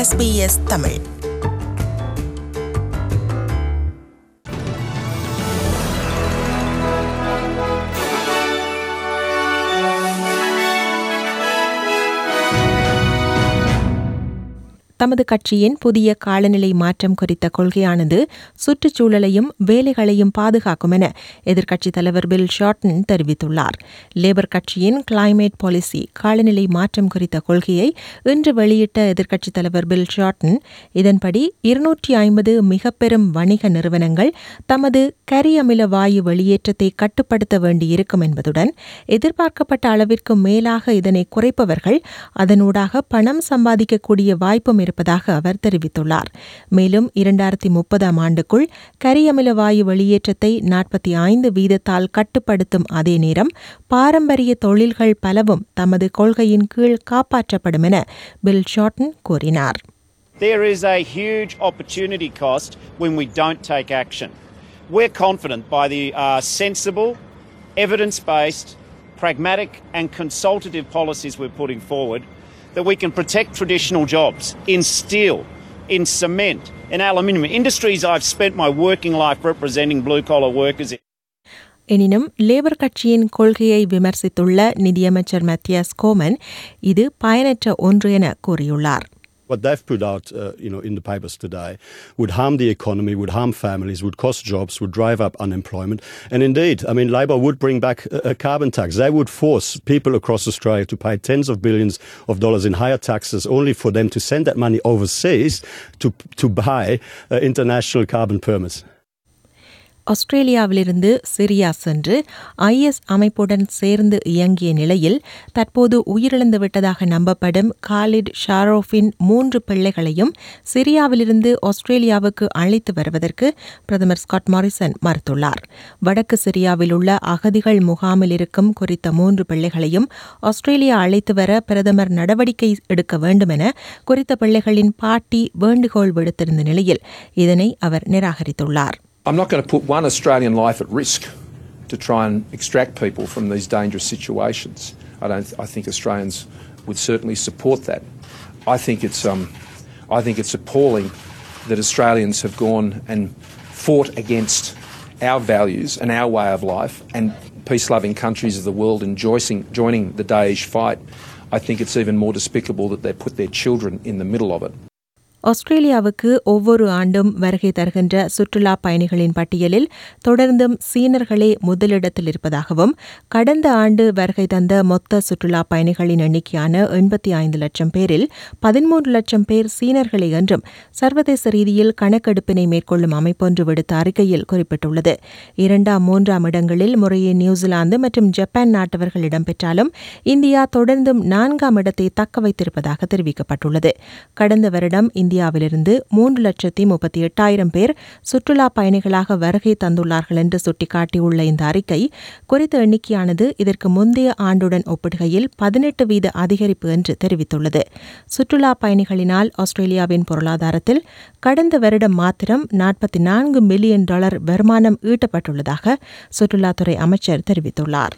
SBS Tamil தமது கட்சியின் புதிய காலநிலை மாற்றம் குறித்த கொள்கையானது சுற்றுச்சூழலையும் வேலைகளையும் பாதுகாக்கும் என எதிர்க்கட்சித் தலைவர் பில் ஷார்டன் தெரிவித்துள்ளார் லேபர் கட்சியின் கிளைமேட் பாலிசி காலநிலை மாற்றம் குறித்த கொள்கையை இன்று வெளியிட்ட எதிர்க்கட்சித் தலைவர் பில் ஷார்டன் இதன்படி இருநூற்றி ஐம்பது மிக பெரும் வணிக நிறுவனங்கள் தமது கரியமில வாயு வெளியேற்றத்தை கட்டுப்படுத்த வேண்டியிருக்கும் என்பதுடன் எதிர்பார்க்கப்பட்ட அளவிற்கு மேலாக இதனை குறைப்பவர்கள் அதனூடாக பணம் சம்பாதிக்கக்கூடிய வாய்ப்பும் இருப்பதாக அவர் தெரிவித்துள்ளார் மேலும் இரண்டாயிரத்தி முப்பதாம் ஆண்டுக்குள் கரியமில வாயு வெளியேற்றத்தை நாற்பத்தி ஐந்து வீதத்தால் கட்டுப்படுத்தும் அதே நேரம் பாரம்பரிய தொழில்கள் பலவும் தமது கொள்கையின் கீழ் காப்பாற்றப்படும் என பில் ஷார்டன் கூறினார் There is a huge opportunity cost when we don't take action. We're confident by the uh, sensible, evidence based, pragmatic, and consultative policies we're putting forward that we can protect traditional jobs in steel, in cement, in aluminium. Industries I've spent my working life representing blue collar workers in. எனினும் Labor கட்சியின் கொள்கையை விமர்சித்துள்ள நிதியமைச்சர் மத்தியாஸ் கோமன் இது பயனற்ற ஒன்று என கூறியுள்ளார் What they've put out, uh, you know, in the papers today would harm the economy, would harm families, would cost jobs, would drive up unemployment. And indeed, I mean, Labor would bring back a, a carbon tax. They would force people across Australia to pay tens of billions of dollars in higher taxes only for them to send that money overseas to, to buy uh, international carbon permits. ஆஸ்திரேலியாவிலிருந்து Syria சென்று I S அமைப்புடன் சேர்ந்து இயங்கிய நிலையில் தற்போது உயிரிழந்து விட்டதாக நம்பப்படும் காலிட் ஷாரோஃபின் மூன்று பிள்ளைகளையும் சிரியாவிலிருந்து ஆஸ்திரேலியாவுக்கு அழைத்து வருவதற்கு பிரதமர் ஸ்காட் மாரிசன் மறுத்துள்ளார் வடக்கு சிரியாவில் உள்ள அகதிகள் முகாமில் இருக்கும் குறித்த மூன்று பிள்ளைகளையும் ஆஸ்திரேலியா அழைத்து வர பிரதமர் நடவடிக்கை எடுக்க வேண்டும் என குறித்த பிள்ளைகளின் பாட்டி வேண்டுகோள் விடுத்திருந்த நிலையில் இதனை அவர் நிராகரித்துள்ளார் I'm not going to put one Australian life at risk to try and extract people from these dangerous situations. I don't. I think Australians would certainly support that. I think it's um, I think it's appalling that Australians have gone and fought against our values and our way of life, and peace-loving countries of the world enjoying, joining the Daesh fight. I think it's even more despicable that they put their children in the middle of it. ஆஸ்திரேலியாவுக்கு ஒவ்வொரு ஆண்டும் வருகை தருகின்ற சுற்றுலா பயணிகளின் பட்டியலில் தொடர்ந்தும் சீனர்களே முதலிடத்தில் இருப்பதாகவும் கடந்த ஆண்டு வருகை தந்த மொத்த சுற்றுலா பயணிகளின் எண்ணிக்கையான எண்பத்தி ஐந்து லட்சம் பேரில் பதிமூன்று லட்சம் பேர் சீனர்களே என்றும் சர்வதேச ரீதியில் கணக்கெடுப்பினை மேற்கொள்ளும் அமைப்பொன்று விடுத்த அறிக்கையில் குறிப்பிட்டுள்ளது இரண்டாம் மூன்றாம் இடங்களில் முறையே நியூசிலாந்து மற்றும் ஜப்பான் நாட்டவர்கள் இடம்பெற்றாலும் இந்தியா தொடர்ந்தும் நான்காம் இடத்தை தக்க வைத்திருப்பதாக தெரிவிக்கப்பட்டுள்ளது கடந்த வருடம் இந்தியாவிலிருந்து மூன்று லட்சத்தி முப்பத்தி எட்டாயிரம் பேர் சுற்றுலா பயணிகளாக வருகை தந்துள்ளார்கள் என்று சுட்டிக்காட்டியுள்ள இந்த அறிக்கை குறித்த எண்ணிக்கையானது இதற்கு முந்தைய ஆண்டுடன் ஒப்பிடுகையில் பதினெட்டு வீத அதிகரிப்பு என்று தெரிவித்துள்ளது சுற்றுலா பயணிகளினால் ஆஸ்திரேலியாவின் பொருளாதாரத்தில் கடந்த வருடம் மாத்திரம் நாற்பத்தி நான்கு மில்லியன் டாலர் வருமானம் ஈட்டப்பட்டுள்ளதாக சுற்றுலாத்துறை அமைச்சர் தெரிவித்துள்ளார்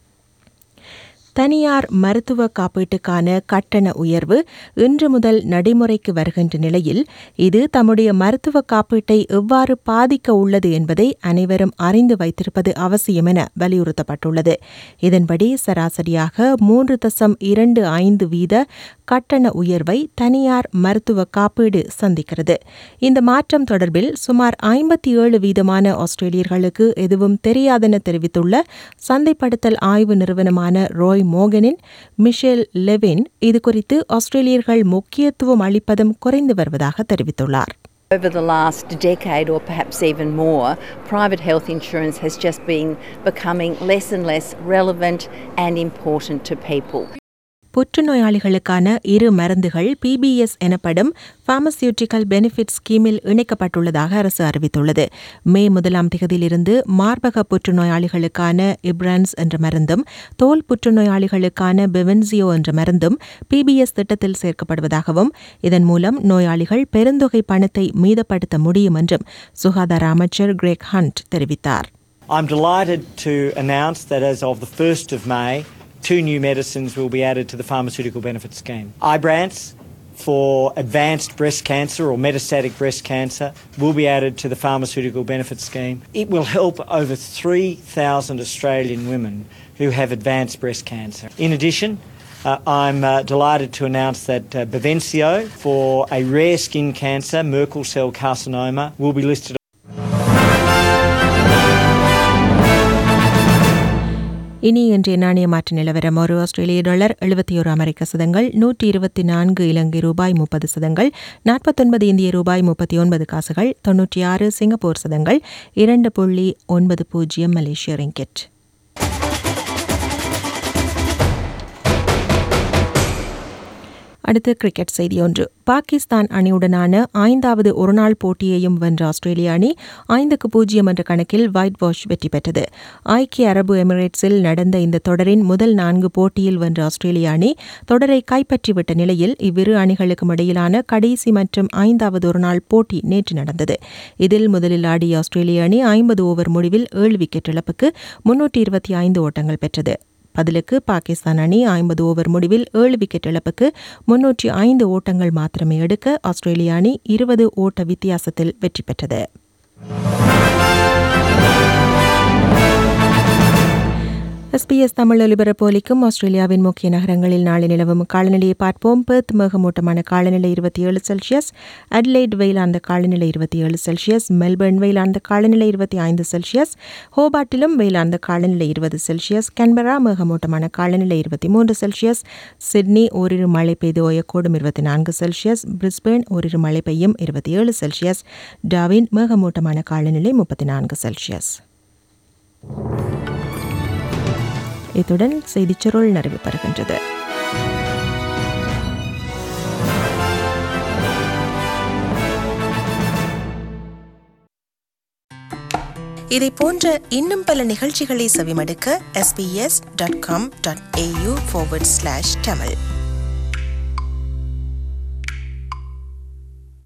தனியார் மருத்துவ காப்பீட்டுக்கான கட்டண உயர்வு இன்று முதல் நடைமுறைக்கு வருகின்ற நிலையில் இது தம்முடைய மருத்துவ காப்பீட்டை எவ்வாறு பாதிக்க உள்ளது என்பதை அனைவரும் அறிந்து வைத்திருப்பது அவசியம் என வலியுறுத்தப்பட்டுள்ளது இதன்படி சராசரியாக மூன்று தசம் இரண்டு ஐந்து வீத கட்டண உயர்வை தனியார் மருத்துவ காப்பீடு சந்திக்கிறது இந்த மாற்றம் தொடர்பில் சுமார் ஐம்பத்தி ஏழு வீதமான ஆஸ்திரேலியர்களுக்கு எதுவும் தெரியாதென தெரிவித்துள்ள சந்தைப்படுத்தல் ஆய்வு நிறுவனமான ரோய் மோகனின் மிஷேல் லெவின் இதுகுறித்து ஆஸ்திரேலியர்கள் முக்கியத்துவம் அளிப்பதும் குறைந்து வருவதாக தெரிவித்துள்ளார் Over the last decade, or perhaps even more, private health insurance has just been becoming less and less relevant and important to people. புற்றுநோயாளிகளுக்கான இரு மருந்துகள் பிபிஎஸ் எனப்படும் பார்மசியூட்டிக்கல் பெனிஃபிட் ஸ்கீமில் இணைக்கப்பட்டுள்ளதாக அரசு அறிவித்துள்ளது மே முதலாம் தேதியிலிருந்து மார்பக புற்றுநோயாளிகளுக்கான இப்ரான்ஸ் என்ற மருந்தும் தோல் புற்றுநோயாளிகளுக்கான பெவென்சியோ என்ற மருந்தும் பிபிஎஸ் திட்டத்தில் சேர்க்கப்படுவதாகவும் இதன் மூலம் நோயாளிகள் பெருந்தொகை பணத்தை மீதப்படுத்த முடியும் என்றும் சுகாதார அமைச்சர் கிரேக் ஹண்ட் தெரிவித்தார் I'm delighted to announce that as of the 1st of May, two new medicines will be added to the pharmaceutical benefit scheme. Ibrance for advanced breast cancer or metastatic breast cancer will be added to the pharmaceutical benefit scheme. It will help over 3,000 Australian women who have advanced breast cancer. In addition, uh, I'm uh, delighted to announce that uh, Bavencio for a rare skin cancer, Merkel cell carcinoma, will be listed இனி இன்றைய நாணய மாற்று நிலவரம் ஒரு ஆஸ்திரேலிய dollar எழுபத்தி ஒரு அமெரிக்க சதங்கள் நூற்றி இருபத்தி நான்கு இலங்கை ரூபாய் முப்பது சதங்கள் நாற்பத்தொன்பது இந்திய ரூபாய் முப்பத்தி ஒன்பது காசுகள் தொன்னூற்றி ஆறு சிங்கப்பூர் சதங்கள் இரண்டு புள்ளி ஒன்பது பூஜ்ஜியம் மலேசிய ரிங்கெட் அடுத்து கிரிக்கெட் செய்தி ஒன்று பாகிஸ்தான் அணியுடனான ஐந்தாவது ஒருநாள் போட்டியையும் வென்ற ஆஸ்திரேலிய அணி ஐந்துக்கு பூஜ்ஜியம் என்ற கணக்கில் ஒயிட் வாஷ் வெற்றி பெற்றது ஐக்கிய அரபு எமிரேட்ஸில் நடந்த இந்த தொடரின் முதல் நான்கு போட்டியில் வென்ற ஆஸ்திரேலிய அணி தொடரை கைப்பற்றிவிட்ட நிலையில் இவ்விரு அணிகளுக்கும் இடையிலான கடைசி மற்றும் ஐந்தாவது ஒருநாள் போட்டி நேற்று நடந்தது இதில் முதலில் ஆடிய ஆஸ்திரேலிய அணி ஐம்பது ஓவர் முடிவில் ஏழு விக்கெட் இழப்புக்கு முன்னூற்றி இருபத்தி ஐந்து ஓட்டங்கள் பெற்றது பதிலுக்கு பாகிஸ்தான் அணி ஐம்பது ஓவர் முடிவில் ஏழு விக்கெட் இழப்புக்கு முன்னூற்றி ஐந்து ஓட்டங்கள் மாத்திரமே எடுக்க ஆஸ்திரேலிய அணி இருபது ஓட்ட வித்தியாசத்தில் வெற்றி பெற்றது எஸ்பிஎஸ் தமிழ் ஒலிபரப்பு ஒலிக்கும் ஆஸ்திரேலியாவின் முக்கிய நகரங்களில் நாளை நிலவும் காலநிலையை பார்ப்போம் பெர்த் மேகமூட்டமான காலநிலை இருபத்தி ஏழு செல்சியஸ் அட்லைட் வெயிலார்ந்த காலநிலை இருபத்தி ஏழு செல்சியஸ் மெல்பர்ன் வெயிலார்ந்த காலநிலை இருபத்தி ஐந்து செல்சியஸ் ஹோபாட்டிலும் வெயிலார்ந்த காலநிலை இருபது செல்சியஸ் கன்பரா மேகமூட்டமான காலநிலை இருபத்தி மூன்று செல்சியஸ் சிட்னி ஓரிரு மழை பெய்து ஓயக்கூடும் இருபத்தி நான்கு செல்சியஸ் பிரிஸ்பேன் ஓரிரு மழை பெய்யும் இருபத்தி ஏழு செல்சியஸ் டாவின் மேகமூட்டமான காலநிலை முப்பத்தி நான்கு செல்சியஸ் இத்துடன் செய்திச் சுருள் நிறைவு பெறுகின்றது இதை போன்ற இன்னும் பல நிகழ்ச்சிகளை செவிமடுக்க sbs.com.au forward slash tamil